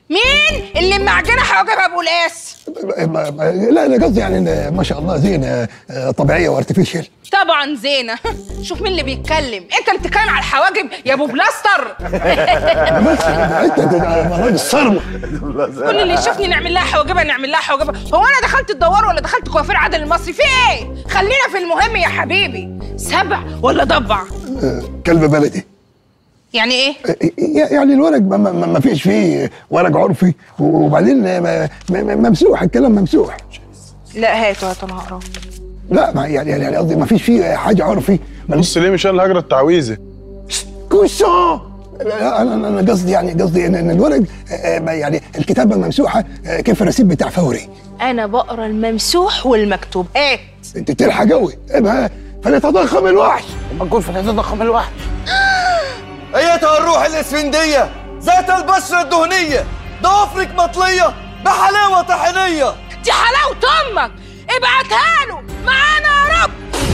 مين اللي معجنه حواجبها ابو القاس ما- ما- لا انا قصدي يعني إن ما شاء الله زينه آه، طبيعيه وارتفيشال طبعا زينه شوف مين اللي بيتكلم انت اللي بتتكلم على الحواجب يا ابو بلاستر بس انت أنت راجل صرمه كل اللي يشوفني نعمل لها حواجبها نعمل لها حواجبها هو انا دخلت الدوار ولا دخلت كوافير عادل المصري في ايه خلينا في المهم يا حبيبي سبع ولا ضبع آه، كلب بلدي يعني ايه آه، يعني الورق ما, ما, ما فيش فيه ورق عرفي وبعدين آه، ما- ما- ما- ممسوح الكلام ممسوح لا هاتوا هاتوا انا هقراه لا ما يعني يعني قصدي ما فيش فيه حاجه عرفي ملوش بص ليه مش انا الهجره التعويذه كوسو انا انا أنا قصدي يعني قصدي ان إن الورق آه، ما يعني الكتابه ممسوحه آه، كيف الرصيد بتاع فوري انا بقرا الممسوح والمكتوب هات انت تلحق قوي ابها فليتضخم الوحش بقول فليتضخم الواحد ايتها الروح الاسفنديه ذات البشره الدهنيه ضوافرك مطليه بحلاوه طحينيه دي حلاوه امك ابعتها له معانا يا رب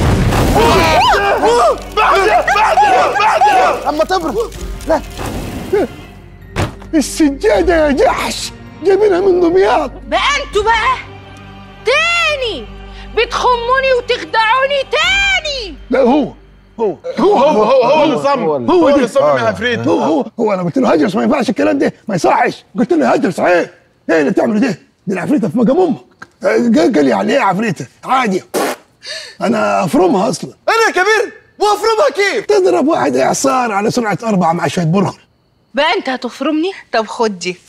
اما تبرد السجاده يا جحش جايبينها من دمياط بقى انتوا بقى تاني بتخموني وتخدعوني تاني لا هو هو هو هو هو هو اللي صمم هو اللي- هو اللي صمم يا عفريت هو هو هو انا قلت له هجرس ما ينفعش الكلام ده ما يصحش قلت له هجرس ايه ايه اللي بتعمله ده دي العفريته في مقام امك آه، قال قال لي يعني ايه عفريته عادي انا افرمها اصلا انا كبير وافرمها كيف تضرب واحد اعصار على سرعه اربعه مع شويه برغل بقى انت هتفرمني طب خد دي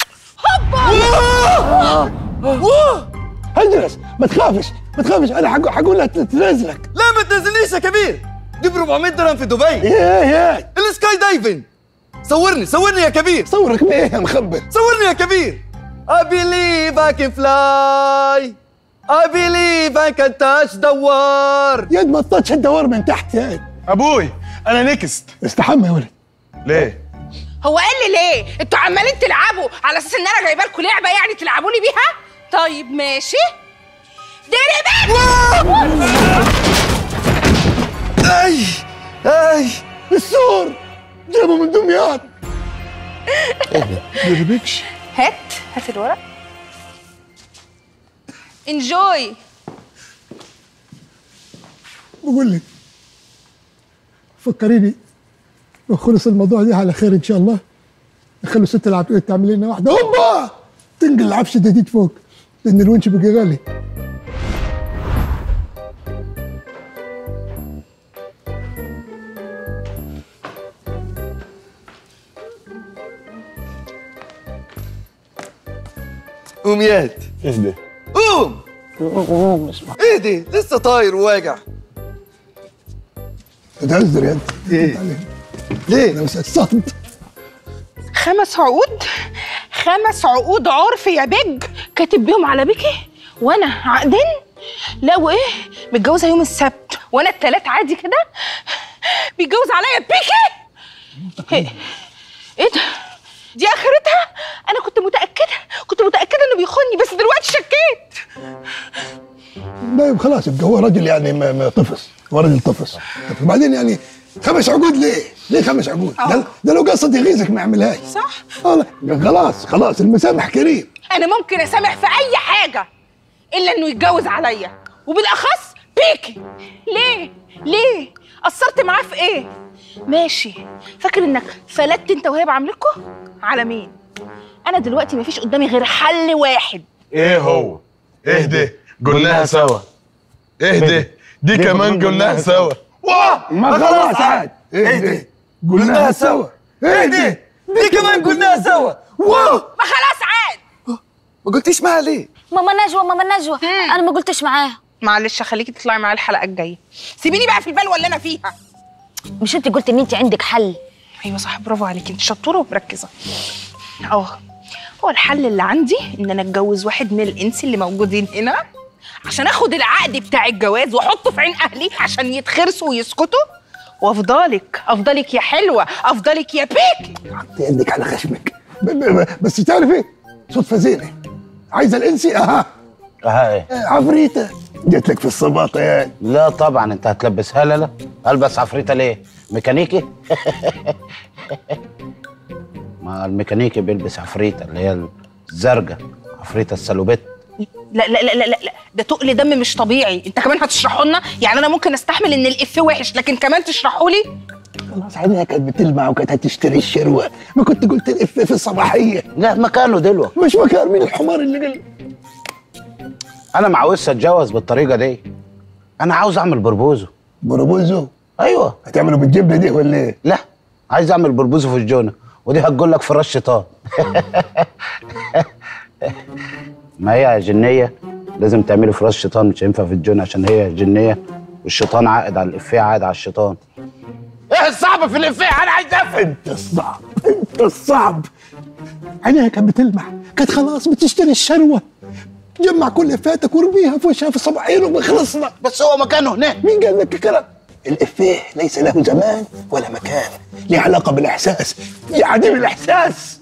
هوبا هجرس ما تخافش ما تخافش انا حقول حقول لها تنزلك لا ما تنزلنيش يا كبير دي ب 400 درهم في دبي ايه ايه السكاي دايفنج صورني صورني يا كبير صورك بايه يا مخبر صورني يا كبير I believe I can fly I believe I can touch the world يد ما تطش الدوار من تحت يا ابوي انا نكست استحمى يا ولد ليه هو قال لي ليه انتوا عمالين تلعبوا على اساس ان انا جايبه لكم لعبه يعني تلعبوا لي بيها طيب ماشي دربك اي اي السور جابه من دمياط دربكش هات هات الورق انجوي بقول لك فكريني لو خلص الموضوع ده على خير ان شاء الله نخلوا ست العفريت تعمل لنا واحده هوبا تنقل العفش الجديد فوق لان الونش بقى غالي قوم ياد اهدى قوم اهدي لسه طاير وواجع تهزر يا انت ايه انا ليه بس اتصدمت خمس عقود خمس عقود عرف يا بيج كاتب بيهم على بيكي وانا عقدين لا وايه متجوزه يوم السبت وانا التلات عادي كده بيتجوز عليا بيكي ايه إيه ده دي اخرتها انا كنت متاكده كنت متاكده انه بيخوني بس دلوقتي شكيت لا يبقى خلاص يبقى هو راجل يعني ما ما طفس هو راجل طفس طب وبعدين يعني خمس عقود ليه؟ ليه خمس عقود؟ ده, ده لو قصد يغيظك ما يعملهاش صح والله خلاص خلاص المسامح كريم انا ممكن اسامح في اي حاجه الا انه يتجوز عليا وبالاخص بيكي ليه ليه قصرت معاه في ايه ماشي فاكر انك فلتت انت وهي بعملكوا على مين انا دلوقتي مفيش قدامي غير حل واحد ايه هو اهدى قلناها سوا اهدى دي كمان قلناها سوا واه ما خلاص عاد اهدي قلناها سوا اهدي دي كمان قلناها سوا واو ما خلاص عاد ما قلتيش معاها ليه ماما نجوى ماما نجوى انا ما قلتش معاها معلش خليكي تطلعي معايا الحلقه الجايه سيبيني بقى في البلوه اللي انا فيها مش انت قلت ان انت عندك حل ايوه صح برافو عليكي انت شطوره ومركزه اه هو الحل اللي عندي ان انا اتجوز واحد من الانس اللي موجودين هنا عشان اخد العقد بتاع الجواز واحطه في عين اهلي عشان يتخرسوا ويسكتوا وافضلك افضلك يا حلوه افضلك يا بيك حط يدك على خشمك ب- ب- ب- بس تعرف ايه؟ صدفه زينه عايزه الانسي اها ها ايه عفريته جت لك في الصباطه يا لا طبعا انت هتلبسها لا لا البس عفريته ليه ميكانيكي ما الميكانيكي بيلبس عفريته اللي هي الزرجة عفريتة السلوبيت لا لا لا لا لا لا، ده تقل دم مش طبيعي انت كمان هتشرحه لنا يعني انا ممكن استحمل ان الافيه وحش لكن كمان تشرحه لي خلاص عينيها كانت بتلمع وكانت هتشتري الشروه ما كنت قلت الإف في الصباحيه لا مكانه دلوقتي مش مكان مين الحمار اللي قال انا ما عاوزش اتجوز بالطريقة دي انا عاوز اعمل بربوزو بروبوزو ايوه هتعمله بالجبنه دي ولا ايه؟ لا عايز اعمل بربوزو في الجونة ودي هتقول لك فراش شيطان ما هي جنية لازم تعملي فراش شيطان مش هينفع في الجونة عشان هي جنية والشيطان عائد على الإفيه عائد على الشيطان ايه الصعب في الإفيه انا عايز افهم انت الصعب انت الصعب عينيها كانت بتلمع كانت خلاص بتشتري الشروه جمع كل افاتك ورميها في وشها في الصباحين وخلصنا بس هو مكانه هناك مين قال لك الكلام؟ الإفيه ليس له زمان ولا مكان ليه علاقة بالإحساس يا عديم الإحساس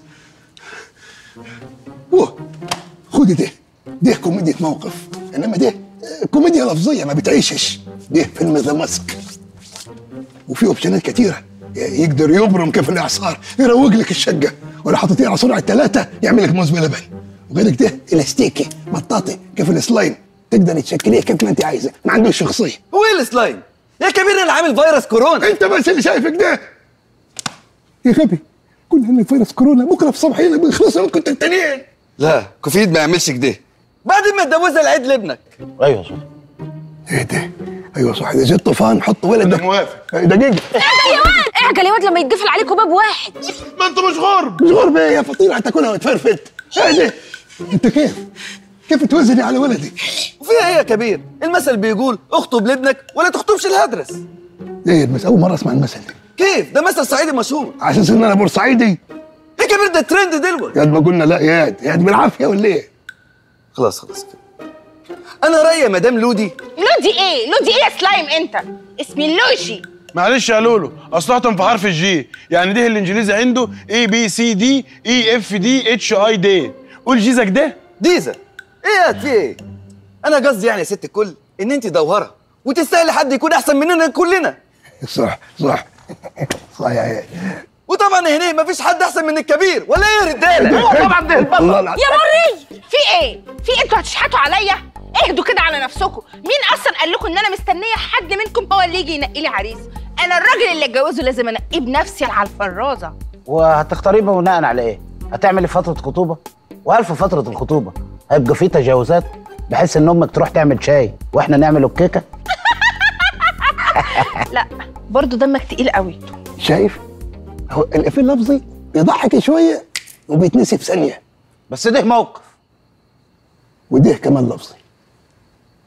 أوه خد ده ده كوميديا موقف إنما ده آه، كوميديا لفظية ما بتعيشش ده فيلم ذا ماسك وفي اوبشنات كتيرة يقدر يبرم كيف الإعصار يروق لك الشقة ولا حاططين على سرعة ثلاثة يعمل لك موز بلبن وغيرك ده الاستيكي بطاطي كيف السلايم تقدر تشكليه كيف ما انت عايزه ما عندوش شخصيه هو ايه السلايم يا كبير انا عامل فيروس كورونا انت بس اللي شايفك ده يا غبي كنا عندنا فيروس كورونا بكره في صباحينا بيخلصوا منكم انتوا التانيين لا كوفيد ما يعملش كده بعد ما تجوزها العيد لابنك ايوه صح ايه ده ايوه صح اذا جت طوفان حط ولد انا ده موافق دقيقه اعجل يا واد لما يتقفل عليكم باب واحد ما انتوا مش غرب مش غربة ايه يا فطيره هتاكلها وتفرفت ايه ده انت كيف كيف توزني على ولدي وفيها ايه يا كبير المثل بيقول اخطب لابنك ولا تخطبش الهدرس ايه بس اول مره اسمع المثل ده كيف ده مثل صعيدي مشهور على اساس ان انا بورسعيدي يا كبير ده ترند دلوقتي يا قد ما قلنا لا يا قد يا قد بالعافيه ولا ايه خلاص خلاص كده انا رايي يا مدام لودي لودي ايه لودي ايه يا سلايم انت اسمي اللوشي معلش يا لولو اصلحتهم في حرف الجي يعني ده الانجليزي عنده اي بي سي دي اي اف دي اتش اي دي قول جيزك ده ديزا ايه يا في ايه انا قصدي يعني يا ست الكل ان انت دوهره وتستاهلي حد يكون احسن مننا كلنا صح صح صح يا عيال وطبعا هنا مفيش حد احسن من الكبير ولا ايه يا رجاله هو طبعا ده البطل الله العظيم يا مري في ايه في إيه؟ انتوا هتشحتوا عليا اهدوا كده على نفسكم مين اصلا قال لكم ان انا مستنيه حد منكم هو اللي يجي ينقي لي عريس انا الراجل اللي اتجوزه لازم انقيه بنفسي على الفرازه وهتختاريه بناء على ايه؟ هتعملي فترة خطوبة؟ وهل في فترة الخطوبة هيبقى في تجاوزات بحيث ان امك تروح تعمل شاي واحنا نعمل الكيكة؟ لا برضو دمك تقيل قوي شايف هو الافيه اللفظي بيضحك شويه وبيتنسي في ثانيه بس ده موقف وده كمان لفظي